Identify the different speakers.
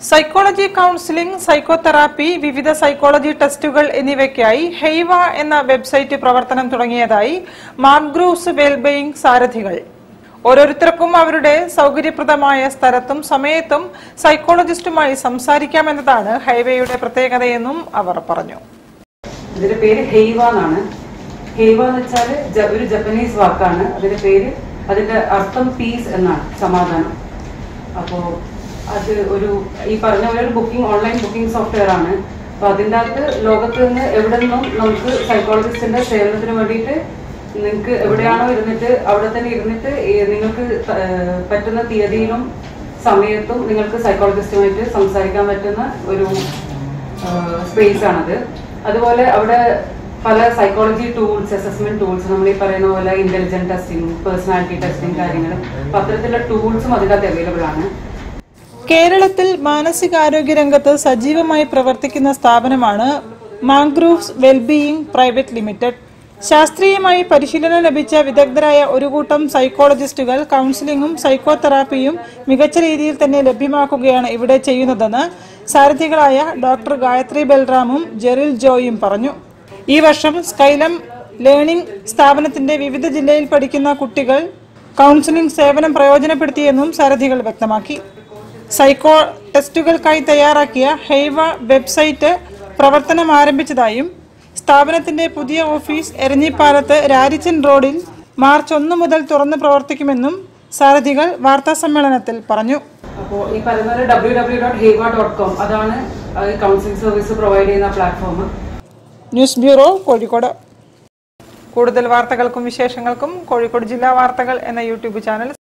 Speaker 1: psychology counselling psychotherapy വിവിധ psychology ടെസ്റ്റുകൾ എന്നിവയ്ക്കായി ഹെയ്വ എന്ന വെബ്സൈറ്റ് പ്രവർത്തനം തുടങ്ങിയതായി മാർഗ്രൂസ് വെൽബെയിങ് സാരഥികൾ ഓരോരുത്തർക്കും അവരുടെ സൗകര്യപ്രദമായ സ്ഥലത്തും സമയത്തും സൈക്കോളജിസ്റ്റുമായി സംസാരിക്കാമെന്നതാണ് ഹൈവേയുടെ പ്രത്യേകതയെന്നും അവർ പറഞ്ഞു
Speaker 2: ഇതിന്റെ പേര് ഹെയ്വ എന്നാണ് ഹെയ്വ എന്ന് വെച്ചാല് ജ- ഒരു ജപ്പനീസ് വാക്കാണ് അതിന്റെ പേര് അതിന്റെ അർത്ഥം പീസ് എന്നാണ് സമാധാനം അപ്പോ അത് ഒരു ഈ പറഞ്ഞ പോലെ ഒരു ബുക്കിംഗ് ഓൺലൈൻ ബുക്കിംഗ് സോഫ്റ്റ്വെയർ ആണ് അപ്പൊ അതിൻ്റെ അകത്ത് ലോകത്ത് നിന്ന് എവിടെ നിന്നും നമുക്ക് സൈക്കോളജിസ്റ്റിന്റെ സേവനത്തിന് വേണ്ടിയിട്ട് നിങ്ങൾക്ക് എവിടെയാണോ ഇരുന്നിട്ട് അവിടെ തന്നെ ഇരുന്നിട്ട് ഈ നിങ്ങൾക്ക് ത- ഏഹ് പറ്റുന്ന തീയതിയിലും സമയത്തും നിങ്ങൾക്ക് സൈക്കോളജിസ്റ്റുമായിട്ട് സംസാരിക്കാൻ പറ്റുന്ന ഒരു സ്പേസ് ആണത് അതുപോലെ അവിടെ പല സൈക്കോളജി ടൂൾസ് അസസ്മെന്റ് ടൂൾസ് നമ്മൾ ഈ പറയുന്ന പോലെ ഇന്റലിജന്റ് ടെസ്റ്റിംഗ് പേഴ്സണാലിറ്റി ടെസ്റ്റിംഗ് കാര്യങ്ങളും അപ്പൊ അത്തരത്തിലുള്ള ടൂൾസും അതിനകത്ത് അവൈലബിൾ ആണ്
Speaker 1: കേരളത്തിൽ മാനസികാരോഗ്യ രംഗത്ത് സജീവമായി പ്രവർത്തിക്കുന്ന സ്ഥാപനമാണ് മാംഗ്രൂവ്സ് വെൽബീയിങ് പ്രൈവറ്റ് ലിമിറ്റഡ് ശാസ്ത്രീയമായി പരിശീലനം ലഭിച്ച വിദഗ്ധരായ ഒരു കൂട്ടം സൈക്കോളജിസ്റ്റുകൾ കൌൺസിലിംഗും സൈക്കോതെറാപ്പിയും മികച്ച രീതിയിൽ തന്നെ ലഭ്യമാക്കുകയാണ് ഇവിടെ ചെയ്യുന്നതെന്ന് സാരഥികളായ ഡോക്ടർ ഗായത്രി ബൽറാമും ജെറിൽ ജോയും പറഞ്ഞു ഈ വർഷം സ്കൈലം ലേണിംഗ് സ്ഥാപനത്തിന്റെ വിവിധ ജില്ലയിൽ പഠിക്കുന്ന കുട്ടികൾ കൌൺസിലിംഗ് സേവനം പ്രയോജനപ്പെടുത്തിയെന്നും സാരഥികൾ വ്യക്തമാക്കി സൈക്കോ ടെസ്റ്റുകൾക്കായി തയ്യാറാക്കിയ ഹെയ്വ വെബ്സൈറ്റ് പ്രവർത്തനം ആരംഭിച്ചതായും സ്ഥാപനത്തിന്റെ പുതിയ ഓഫീസ് എരഞ്ഞിപ്പാലത്ത് രാരിച്ചൻ റോഡിൽ മാർച്ച് ഒന്ന് മുതൽ തുറന്ന് പ്രവർത്തിക്കുമെന്നും സാരഥികൾ വാർത്താസമ്മേളനത്തിൽ പറഞ്ഞു
Speaker 2: അപ്പോൾ ഈ പറയുന്ന ഡബ്ല്യൂ ഡബ്ല്യൂ ഡോട്ട് ഹേവ ഡോട്ട് കോം അതാണ് കൗൺസിലിംഗ് സർവീസ് പ്രൊവൈഡ് ചെയ്യുന്ന പ്ലാറ്റ്ഫോം
Speaker 1: ന്യൂസ് ബ്യൂറോ കോഴിക്കോട് കൂടുതൽ വാർത്തകൾക്കും വിശേഷങ്ങൾക്കും കോഴിക്കോട് ജില്ലാ വാർത്തകൾ എന്ന യൂട്യൂബ് ചാനൽ